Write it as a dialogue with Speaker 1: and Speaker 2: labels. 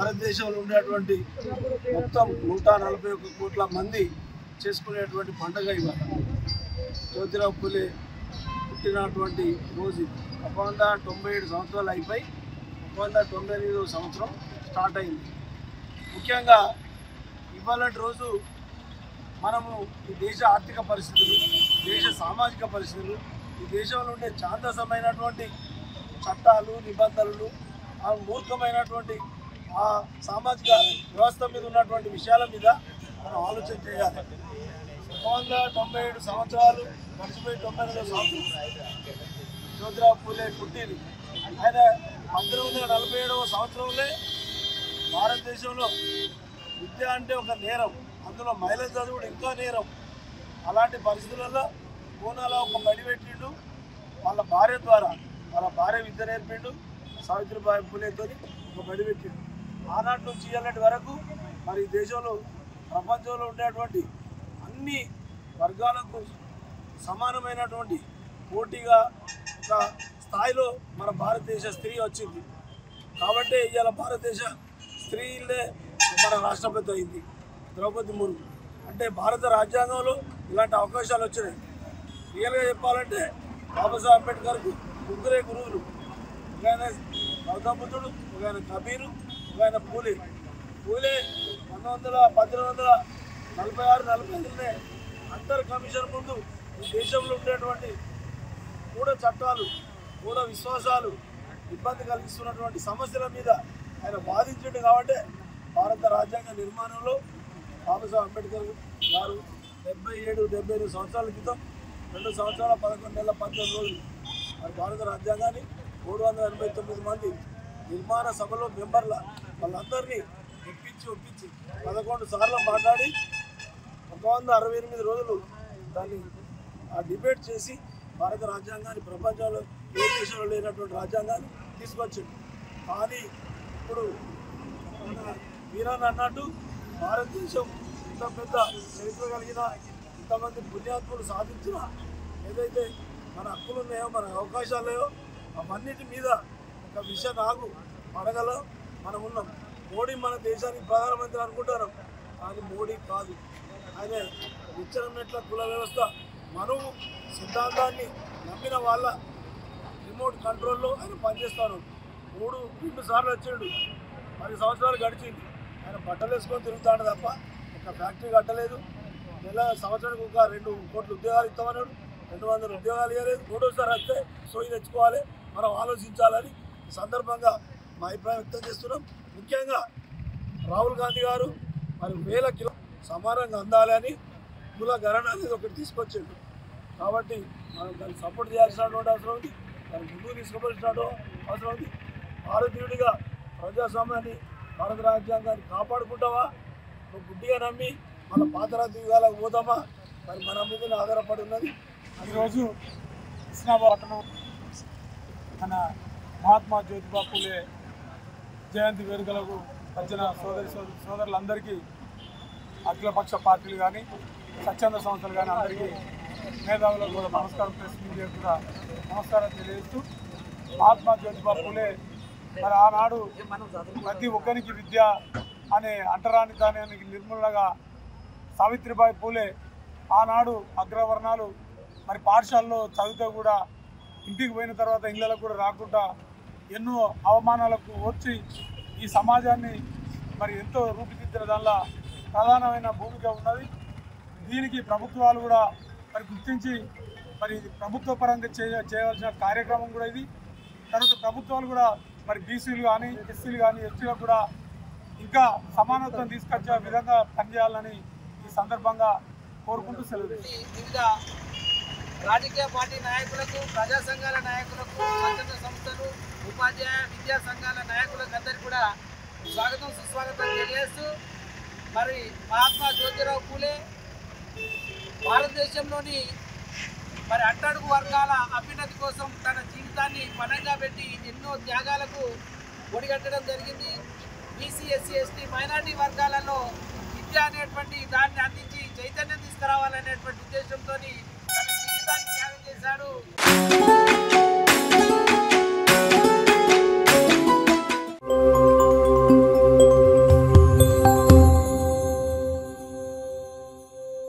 Speaker 1: భారతదేశంలో ఉండేటువంటి మొత్తం నూట నలభై ఒక్క కోట్ల మంది చేసుకునేటువంటి పండుగ ఇవాళ జ్యోతిరావు పులే పుట్టినటువంటి రోజు ఇది. ఒక వంద తొంభై ఏడు సంవత్సరాలు అయిపోయి ఒక వంద తొంభై ఎనిమిదో సంవత్సరం స్టార్ట్ అయింది ముఖ్యంగా ఇవాళ రోజు మనము ఈ దేశ ఆర్థిక పరిస్థితులు దేశ సామాజిక పరిస్థితులు ఈ దేశంలో ఉండే ఛాందసమైనటువంటి చట్టాలు నిబంధనలు ఆ మూర్ఖమైనటువంటి ఆ సామాజిక వ్యవస్థ మీద ఉన్నటువంటి విషయాల మీద మనం ఆలోచన చేయాలి ఒక వంద తొంభై ఏడు సంవత్సరాలు గడిచిపోయి తొంభై ఎనిమిదో సంవత్సరం జ్యోతిరావు పూలే పుట్టింది ఆయన పంతొమ్మిది వందల నలభై ఏడవ సంవత్సరంలో భారతదేశంలో విద్య అంటే ఒక నేరం అందులో మహిళల చదువుడు ఇంకా నేరం అలాంటి పరిస్థితులలో పూనాలో ఒక బడి పెట్టిండు వాళ్ళ భార్య ద్వారా వాళ్ళ భార్య విద్య నేర్పిండు సావిత్రిబాయి పూలేతో ఒక బడి పెట్టిండు ఆనాటి నుంచి ఇలాంటి వరకు మరి ఈ దేశంలో ప్రపంచంలో ఉండేటువంటి అన్ని వర్గాలకు సమానమైనటువంటి పోటీగా ఒక స్థాయిలో మన భారతదేశ స్త్రీ వచ్చింది కాబట్టి ఇవాళ భారతదేశ స్త్రీలే మన రాష్ట్రపతి అయింది ద్రౌపది ముర్ము అంటే భారత రాజ్యాంగంలో ఇలాంటి అవకాశాలు వచ్చినాయి రియల్గా చెప్పాలంటే బాబాసాహెబ్ అంబేద్కర్కు ముగ్గురే గురువులు ఒక ఆయన గౌతమ బుద్ధుడు ఒక ఆయన కబీరు ఒక ఆయన పూలే పూలే పంతొమ్మిది వందల పద్దెనిమిది వందల నలభై ఆరు నలభై ఐదులోనే అంతర్ కమిషన్ ముందు ఈ దేశంలో ఉండేటువంటి మూఢ చట్టాలు మూఢ విశ్వాసాలు ఇబ్బంది కలిగిస్తున్నటువంటి సమస్యల మీద ఆయన వాదించండు కాబట్టి భారత రాజ్యాంగ నిర్మాణంలో బాబాసాహెబ్ అంబేద్కర్ గారు డెబ్బై ఏడు డెబ్బై ఎనిమిది సంవత్సరాల క్రితం రెండు సంవత్సరాల పదకొండు నెలల పద్దెనిమిది రోజులు మరి భారత రాజ్యాంగాన్ని మూడు వందల ఎనభై తొమ్మిది మంది నిర్మాణ సభలో మెంబర్ల వాళ్ళందరినీ ఒప్పించి ఒప్పించి పదకొండు సార్లు మాట్లాడి ఒక వంద అరవై ఎనిమిది రోజులు దాన్ని ఆ డిబేట్ చేసి భారత రాజ్యాంగాన్ని ప్రపంచంలో ఏ దేశంలో లేనటువంటి రాజ్యాంగాన్ని తీసుకొచ్చింది కానీ ఇప్పుడు మన వీరన్ అన్నట్టు భారతదేశం ఇంత పెద్ద చరిత్ర కలిగిన ఇంతమంది పుణ్యాత్ములు సాధించిన ఏదైతే మన హక్కులు ఉన్నాయో మన అవకాశాలు ఉన్నాయో అవన్నిటి మీద ఒక విష నాగు పడగలో మనం ఉన్నాం మోడీ మన దేశానికి ప్రధానమంత్రి అనుకుంటున్నాం కానీ మోడీ కాదు ఆయన విచ్చనట్ల కుల వ్యవస్థ మనువు సిద్ధాంతాన్ని నమ్మిన వాళ్ళ రిమోట్ కంట్రోల్లో ఆయన పనిచేస్తాను మూడు రెండు సార్లు వచ్చాడు పది సంవత్సరాలు గడిచింది ఆయన బట్టలు వేసుకొని తిరుగుతాడు తప్ప ఒక ఫ్యాక్టరీ కట్టలేదు నెల సంవత్సరానికి ఒక రెండు కోట్ల ఉద్యోగాలు ఇస్తామన్నాడు రెండు వందల ఉద్యోగాలు ఇవ్వలేదు మూడోసారి వస్తే సోయి తెచ్చుకోవాలి మనం ఆలోచించాలని ఈ సందర్భంగా మా అభిప్రాయం వ్యక్తం చేస్తున్నాం ముఖ్యంగా రాహుల్ గాంధీ గారు మరి వేల కిలో సమానంగా అందాలని కుల గణన అనేది ఒకటి తీసుకొచ్చిండు కాబట్టి మనం దాన్ని సపోర్ట్ చేయాల్సినటువంటి అవసరం ఉంది దాన్ని ముందుకు తీసుకోవాల్సిన అవసరం ఉంది భారతీయుడిగా ప్రజాస్వామ్యాన్ని భారత రాజ్యాంగాన్ని కాపాడుకుంటావా నువ్వు గుడ్డిగా నమ్మి మన పాత రాజ్యాంగాలకు పోదామా మరి మన మీద ఆధారపడి ఉన్నది
Speaker 2: ఈరోజు ఇస్లామాబాద్ పట్టణం మన మహాత్మా జ్యోతిబా పూలే జయంతి వేడుకలకు వచ్చిన సోదరి సోదరు సోదరులందరికీ అఖిలపక్ష పార్టీలు కానీ స్వచ్ఛంద సంస్థలు కానీ అందరికీ మేధావులకు కూడా నమస్కారం ప్రెస్ మీడియా కూడా నమస్కారం తెలియజేస్తూ మహాత్మా జ్యోతిబా పూలే మరి ఆనాడు ప్రతి ఒక్కరికి విద్య అనే అంటరానితనానికి నిర్మూలనగా సావిత్రిబాయి పూలే ఆనాడు అగ్రవర్ణాలు మరి పాఠశాలలో చదివితే కూడా ఇంటికి పోయిన తర్వాత ఇళ్ళలకు కూడా రాకుండా ఎన్నో అవమానాలకు వచ్చి ఈ సమాజాన్ని మరి ఎంతో రూపుదిద్దిన దానిలో ప్రధానమైన భూమిక ఉన్నది దీనికి ప్రభుత్వాలు కూడా మరి గుర్తించి మరి ఇది ప్రభుత్వ పరంగా చేయ చేయవలసిన కార్యక్రమం కూడా ఇది తర్వాత ప్రభుత్వాలు కూడా మరి బీసీలు కానీ ఎస్సీలు కానీ ఎస్టీలకు కూడా ఇంకా సమానత్వం తీసుకొచ్చే విధంగా పనిచేయాలని ఈ సందర్భంగా కోరుకుంటూ సెలవు తీసుకుంటున్నాను.
Speaker 3: వివిధ రాజకీయ పార్టీ నాయకులకు ప్రజా సంఘాల నాయకులకు స్వచ్ఛంద సంస్థలు ఉపాధ్యాయ విద్యా సంఘాల నాయకులకు అందరికీ కూడా స్వాగతం సుస్వాగతం తెలియజేస్తూ మరి మహాత్మా జ్యోతిరావు పూలే భారతదేశంలోని మరి అట్టడుగు వర్గాల అభ్యున్నతి కోసం తన జీవితాన్ని పణంగా పెట్టి ఎన్నో త్యాగాలకు ఒడిగట్టడం జరిగింది బీసీ ఎస్సీ ఎస్టీ మైనార్టీ వర్గాలలో విద్య అనేటువంటి దాన్ని అందించి చైతన్యం తీసుకురావాలనేటువంటి ఉద్దేశంతో తన జీవితాన్ని త్యాగం చేశాడు